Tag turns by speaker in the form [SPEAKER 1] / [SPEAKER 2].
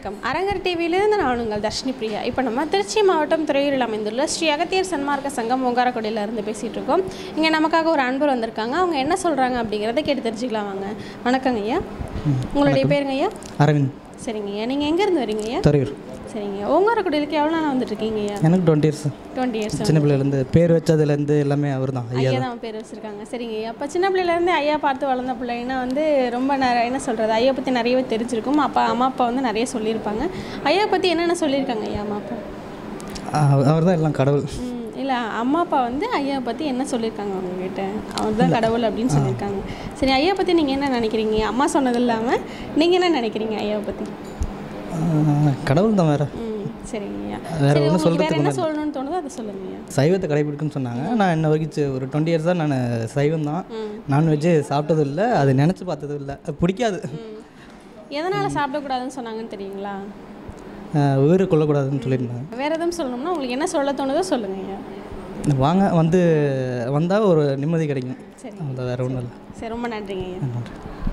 [SPEAKER 1] வணக்கம் அரங்கர் டிவியிலிருந்து நான் உங்கள் தர்ஷினி பிரியா இப்போ நம்ம திருச்சி மாவட்டம் துறையூரில் அமைந்துள்ள ஸ்ரீ அகத்தியர் சன்மார்க்க சங்கம் ஓங்காரக்குடியில இருந்து பேசிகிட்டு இருக்கோம் இங்கே நமக்காக ஒரு அன்பர் வந்திருக்காங்க அவங்க என்ன சொல்கிறாங்க அப்படிங்கிறத கேட்டு தெரிஞ்சுக்கலாம் வாங்க வணக்கங்க ஐயா உங்களுடைய பேருங்க ஐயா
[SPEAKER 2] அரவிந்த்
[SPEAKER 1] சரிங்க ஐயா நீங்கள் எங்கேருந்து வரீங்க ஐயா
[SPEAKER 2] துறையூர்
[SPEAKER 1] சரிங்க ஓங்காரக்குடியிலுக்கு எவ்வளோ நாள் வந்துட்டுருக்கீங்க ஐயா
[SPEAKER 2] எனக்கு டுவெண்ட்டி இயர்ஸ்
[SPEAKER 1] டுவெண்ட்டி இயர்ஸ்
[SPEAKER 2] சின்ன பிள்ளையிலேருந்து பேர் வச்சதுலேருந்து எல்லாமே அவர் தான் ஐயா
[SPEAKER 1] ஐயா தான் பேர் வச்சுருக்காங்க சரிங்க ஐயா அப்போ சின்ன பிள்ளையிலேருந்து ஐயா பார்த்து வளர்ந்த பிள்ளைங்கன்னா வந்து ரொம்ப நிறைய என்ன சொல்கிறது ஐயா பற்றி நிறையவே தெரிஞ்சிருக்கும் அப்பா அம்மா அப்பா வந்து நிறைய சொல்லியிருப்பாங்க ஐயா பற்றி என்னென்ன சொல்லியிருக்காங்க ஐயா அம்மா அப்பா
[SPEAKER 2] அவர் தான் எல்லாம் கடவுள்
[SPEAKER 1] ம் இல்லை அம்மா அப்பா வந்து ஐயா பற்றி என்ன சொல்லியிருக்காங்க உங்ககிட்ட அவர் தான் கடவுள் அப்படின்னு சொல்லியிருக்காங்க சரி ஐயா பற்றி நீங்கள் என்ன நினைக்கிறீங்க அம்மா சொன்னது இல்லாமல் நீங்கள் என்ன நினைக்கிறீங்க ஐயாவை பற்றி
[SPEAKER 2] ஆஹ், கடவுள் தான் வேறு
[SPEAKER 1] ம் சரிங்க ஐயா
[SPEAKER 2] வேற
[SPEAKER 1] சரி
[SPEAKER 2] ஒண்ணும்
[SPEAKER 1] உங்களுக்கு வேறு
[SPEAKER 2] சொல்றதுக்கு
[SPEAKER 1] என்ன சொல்லணும்னு தோணுதோ அதை சொல்லுங்க ஐயா
[SPEAKER 2] சைவத்தை கடைபிடிக்குன்னு சொன்னாங்க நான் இன்ன வரைக்கும் சி- ஒரு டுவெண்ட்டி இயர்ஸாக நான் சைவம் தான்
[SPEAKER 1] ம்
[SPEAKER 2] நான்வெஜ்ஜு சாப்பிட்டதும் இல்லை அது நினச்சி பார்த்ததும் இல்லை அது பிடிக்காது
[SPEAKER 1] ம் எதனால் சாப்பிடக்கூடாதுன்னு சொன்னாங்கன்னு தெரியுங்களா
[SPEAKER 2] ஆஹ், உயிரை கொல்லக்கூடாதுன்னு சொல்லியிருந்தாங்க
[SPEAKER 1] வேறு எதுவும் சொல்லணும்னா உங்களுக்கு என்ன சொல்ல தோணுதோ சொல்லுங்க ஐயா
[SPEAKER 2] வாங்க வந்து வந்தால் ஒரு நிம்மதி கிடைக்கும்
[SPEAKER 1] சரி
[SPEAKER 2] அவ்வளோ வேறு ஒன்றும் இல்லை
[SPEAKER 1] சரி ரொம்ப நன்றிங்க ஐயா
[SPEAKER 2] நன்றி